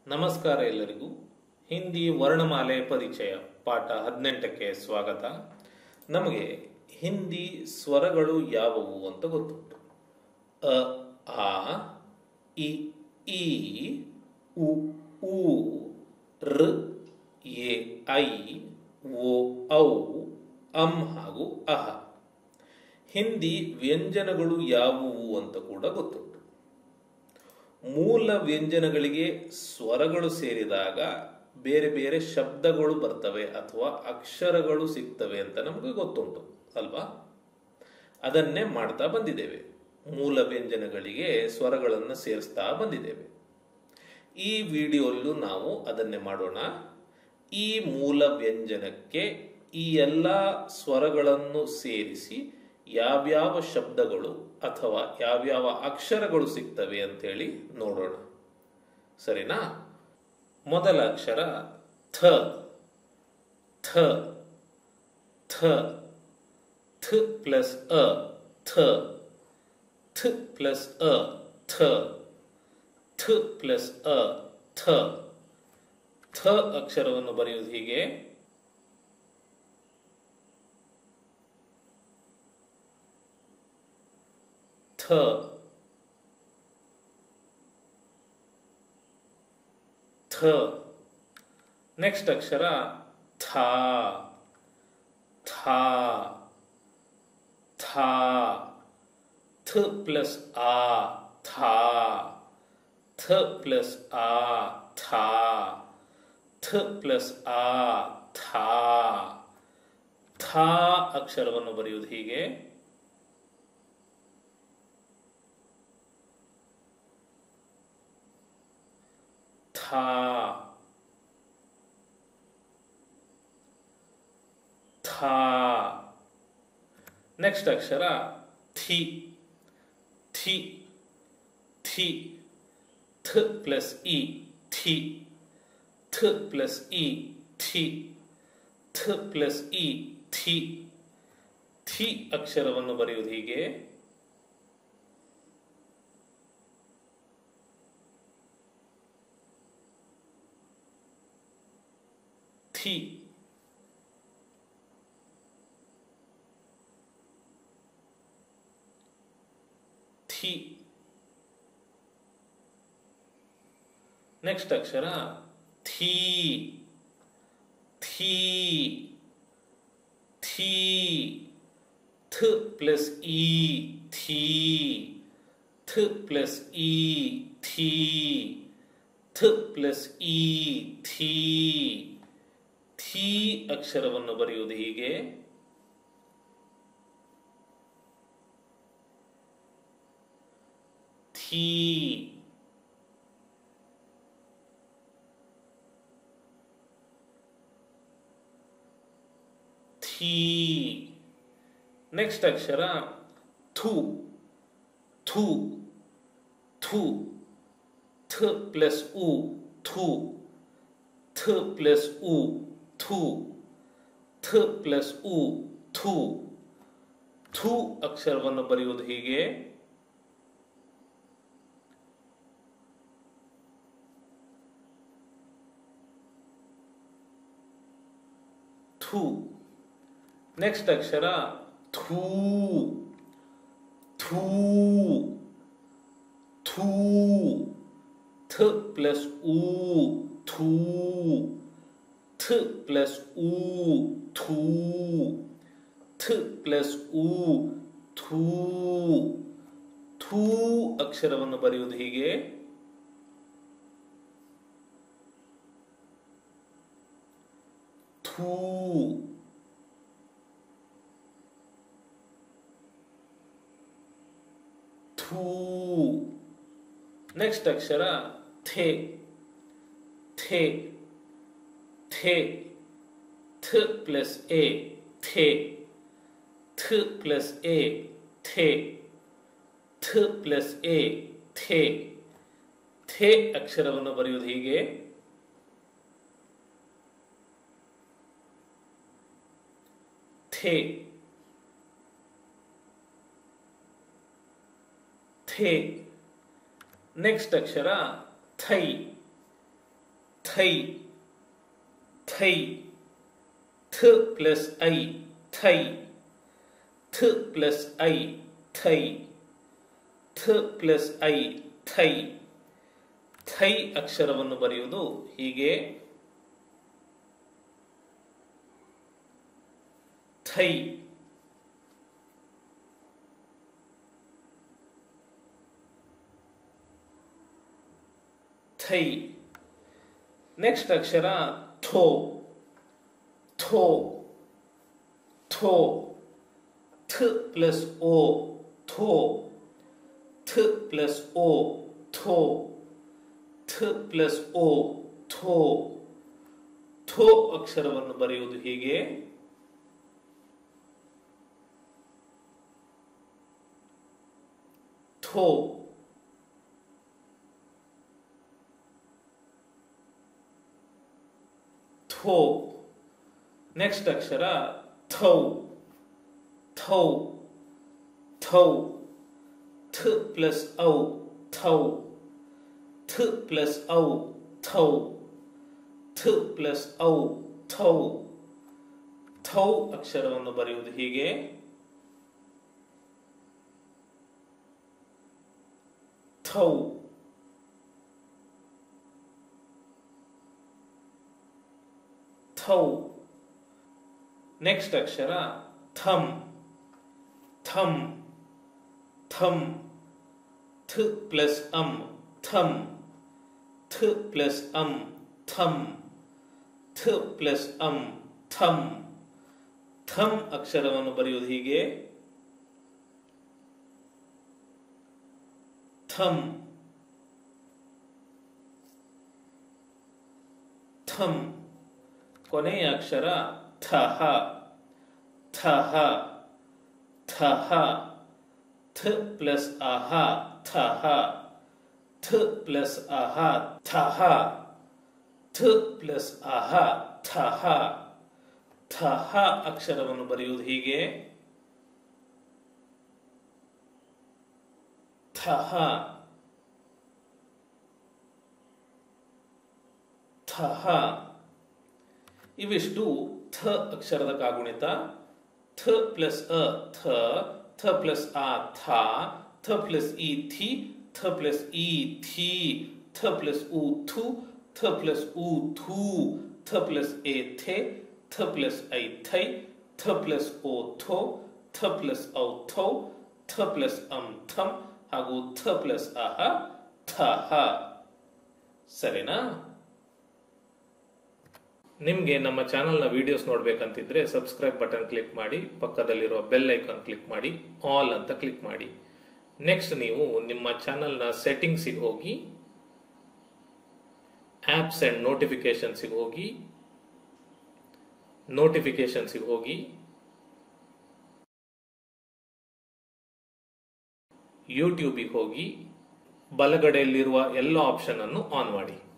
ನಮಸ್ಕಾರ ಎಲ್ಲರಿಗೂ ಹಿಂದಿ ವರ್ಣಮಾಲೆ ಪರಿಚಯ ಪಾಠ ಹದಿನೆಂಟಕ್ಕೆ ಸ್ವಾಗತ ನಮಗೆ ಹಿಂದಿ ಸ್ವರಗಳು ಯಾವುವು ಅಂತ ಗೊತ್ತುಂಟು ಅ ಆ ಇ ಈ ಉ ಊ ಋ ಎ ಐ ಓ ಔ ಅಂ ಹಾಗೂ ಅಹ ಹಿಂದಿ ವ್ಯಂಜನಗಳು ಯಾವುವು ಅಂತ ಕೂಡ ಗೊತ್ತುಂಟು ಮೂಲ ವ್ಯಂಜನಗಳಿಗೆ ಸ್ವರಗಳು ಸೇರಿದಾಗ ಬೇರೆ ಬೇರೆ ಶಬ್ದಗಳು ಬರ್ತವೆ ಅಥವಾ ಅಕ್ಷರಗಳು ಸಿಗ್ತವೆ ಅಂತ ನಮಗೆ ಗೊತ್ತುಂಟು ಅಲ್ವಾ ಅದನ್ನೇ ಮಾಡ್ತಾ ಬಂದಿದ್ದೇವೆ ಮೂಲ ವ್ಯಂಜನಗಳಿಗೆ ಸ್ವರಗಳನ್ನು ಸೇರಿಸ್ತಾ ಬಂದಿದ್ದೇವೆ ಈ ವಿಡಿಯೋಲ್ಲೂ ನಾವು ಅದನ್ನೇ ಮಾಡೋಣ ಈ ಮೂಲ ವ್ಯಂಜನಕ್ಕೆ ಈ ಎಲ್ಲ ಸ್ವರಗಳನ್ನು ಸೇರಿಸಿ ಯಾವ್ಯಾವ ಶಬ್ದಗಳು ಅಥವಾ ಯಾವ್ಯಾವ ಅಕ್ಷರಗಳು ಸಿಗ್ತವೆ ಅಂತೇಳಿ ನೋಡೋಣ ಸರಿನಾ ಮೊದಲ ಅಕ್ಷರ ಥ ಥ ಥ ಥ ಪ್ಲಸ್ ಅ ಥ ಥ ಪ್ಲಸ್ ಅ ಥ ಥ ಪ್ಲಸ್ ಅ ಥ ಥ ಅಕ್ಷರವನ್ನು ಬರೆಯುವುದು ಹೀಗೆ ಥ ಥ ನೆಕ್ಸ್ಟ್ ಅಕ್ಷರ ಥಾ ಥಾ ಥಾ ಥ ಪ್ಲಸ್ ಆ ಥಾ ಥ ಪ್ಲಸ್ ಆ ಥಾ ಥ ಪ್ಲಸ್ ಆ ಥಾ ಥಾ ಅಕ್ಷರವನ್ನು ಬರೆಯುವುದು ಹೀಗೆ ಥಾ ಥಾ ನೆಕ್ಸ್ಟ್ ಅಕ್ಷರ ಥಿ ಥಿ ಥಿ ಥ ಪ್ಲಸ್ ಇ ಥಿ ಥ ಪ್ಲಸ್ ಇ ಥಿ ಥ ಪ್ಲಸ್ ಇ ಥಿ ಥಿ ಅಕ್ಷರವನ್ನು ಬರೆಯುವುದು ಹೀಗೆ ಥಿ ಥಿ ನೆಕ್ಸ್ಟ್ ಅಕ್ಷರ ಥೀ ಥೀ ಥೀ ಥ ಪ್ಲಸ್ ಇ ಥೀ ಥ ಪ್ಲಸ್ ಇ ಥೀ ಥ ಪ್ಲಸ್ ಇ ಥೀ ಥೀ ಅಕ್ಷರವನ್ನು ಬರೆಯುವುದು ಹೀಗೆ ಥೀ ಥೀ ನೆಕ್ಸ್ಟ್ ಅಕ್ಷರ ಥು ಥು ಥು ಥ ಪ್ಲಸ್ ಉ ಥು ಥ ಪ್ಲಸ್ ಉ ಥು ಥ ಪ್ಲಸ್ ಉ ಥು ಥು ಅಕ್ಷರವನ್ನು ಬರೆಯುವುದು ಹೀಗೆ ಥು ನೆಕ್ಸ್ಟ್ ಅಕ್ಷರ ಥೂ ಥೂ ಥೂ ಥ ಪ್ಲಸ್ ಉ ಥೂ ಥ ಪ್ಲಸ್ ಉ ಥೂ ಥ ಪ್ಲಸ್ ಉ ಥೂ ಥೂ ಅಕ್ಷರವನ್ನು ಬರೆಯುವುದು ಹೀಗೆ ಥೂ ಥೂ ನೆಕ್ಸ್ಟ್ ಅಕ್ಷರ ಥೆ ಥೆ ಥೆ ಥ ಪ್ಲಸ್ ಎ ಥೆ ಥ ಪ್ಲಸ್ ಎ ಥೆ ಥ ಪ್ಲಸ್ ಎ ಥೆ ಥೆ ಅಕ್ಷರವನ್ನು ಬರೆಯುವುದು ಹೀಗೆ ಥೆ ಥೆ ನೆಕ್ಸ್ಟ್ ಅಕ್ಷರ ಥೈ ಥೈ ಥೈ ಥ ಪ್ಲಸ್ ಐ ಥೈ ಥ ಪ್ಲಸ್ ಐ ಥೈ ಥ ಪ್ಲಸ್ ಐ ಥೈ ಥೈ ಅಕ್ಷರವನ್ನು ಬರೆಯುವುದು ಹೀಗೆ ಥೈ ಥೈ ನೆಕ್ಸ್ಟ್ ಅಕ್ಷರ ಥೋ ಥೋ ಥೋ ಥ ಪ್ಲಸ್ ಓ ಥೋ ಥ ಪ್ಲಸ್ ಓ ಥೋ ಥ ಪ್ಲಸ್ ಓ ಥೋ ಥೋ ಅಕ್ಷರವನ್ನು ಬರೆಯುವುದು ಹೀಗೆ ಥೋ ಥೋ ನೆಕ್ಸ್ಟ್ ಅಕ್ಷರ ಥೌ ಥೌ ಥೌ ಥ ಪ್ಲಸ್ ಔ ಥೌ ಥ ಪ್ಲಸ್ ಔ ಥೌ ಥ ಪ್ಲಸ್ ಔ ಥೌ ಥೌ ಅಕ್ಷರವನ್ನು ಬರೆಯುವುದು ಹೀಗೆ ಥೌ ಥೌ ನೆಕ್ಸ್ಟ್ ಅಕ್ಷರ ಥಮ್ ಥಮ್ ಥಮ್ ಥ ಪ್ಲಸ್ ಅಂ ಥಮ್ ಥ ಪ್ಲಸ್ ಅಂ ಥಮ್ ಥ ಪ್ಲಸ್ ಅಂ ಥಮ್ ಥಮ್ ಅಕ್ಷರವನ್ನು ಬರೆಯುವುದು ಹೀಗೆ ಥಮ್ ಥಮ್ ಕೊನೆಯ ಅಕ್ಷರ ಥಹ ಥಹ ಥಹ ಥ ಪ್ಲಸ್ ಅಹ ಥಹ ಥ ಪ್ಲಸ್ ಅಹ ಥಹ ಥ ಪ್ಲಸ್ ಅಹ ಥಹ ಥಹ ಅಕ್ಷರವನ್ನು ಬರೆಯುವುದು ಹೀಗೆ ಥಹ ಥಹ ಇವಿಷ್ಟು ಥ ಅಕ್ಷರದ ಕಾಗುಣಿತ ಥ ಪ್ಲಸ್ ಅ ಥ ಥ ಪ್ಲಸ್ ಆ ಥ ಥ ಪ್ಲಸ್ ಇ ಥಿ ಥ ಪ್ಲಸ್ ಇ ಥಿ ಥ ಪ್ಲಸ್ ಉ ಥು ಥ ಪ್ಲಸ್ ಉ ಥೂ ಥ ಪ್ಲಸ್ ಎ ಥೆ ಥ ಪ್ಲಸ್ ಐ ಥೈ ಥ ಪ್ಲಸ್ ಓ ಥೋ ಥ ಪ್ಲಸ್ ಔ ಥೌ ಥ ಪ್ಲಸ್ ಅಂ ಥಂ ಹಾಗೂ ಥ ಪ್ಲಸ್ ಅಹ ಥಹ ಸರಿನಾ ನಿಮಗೆ ನಮ್ಮ ಚಾನಲ್ನ ವಿಡಿಯೋಸ್ ನೋಡ್ಬೇಕಂತಿದ್ರೆ ಸಬ್ಸ್ಕ್ರೈಬ್ ಬಟನ್ ಕ್ಲಿಕ್ ಮಾಡಿ ಪಕ್ಕದಲ್ಲಿರುವ ಬೆಲ್ ಐಕಾನ್ ಕ್ಲಿಕ್ ಮಾಡಿ ಆಲ್ ಅಂತ ಕ್ಲಿಕ್ ಮಾಡಿ ನೆಕ್ಸ್ಟ್ ನೀವು ನಿಮ್ಮ ಚಾನಲ್ನ ಸೆಟ್ಟಿಂಗ್ಸಿಗೆ ಹೋಗಿ ಆಪ್ಸ್ ಅಂಡ್ ನೋಟಿಫಿಕೇಶನ್ಸಿಗೆ ಹೋಗಿ ನೋಟಿಫಿಕೇಶನ್ಸಿಗೆ ಹೋಗಿ ಯೂಟ್ಯೂಬಿಗೆ ಹೋಗಿ ಬಲಗಡೆಯಲ್ಲಿರುವ ಎಲ್ಲ ಆಪ್ಷನ್ ಅನ್ನು ಆನ್ ಮಾಡಿ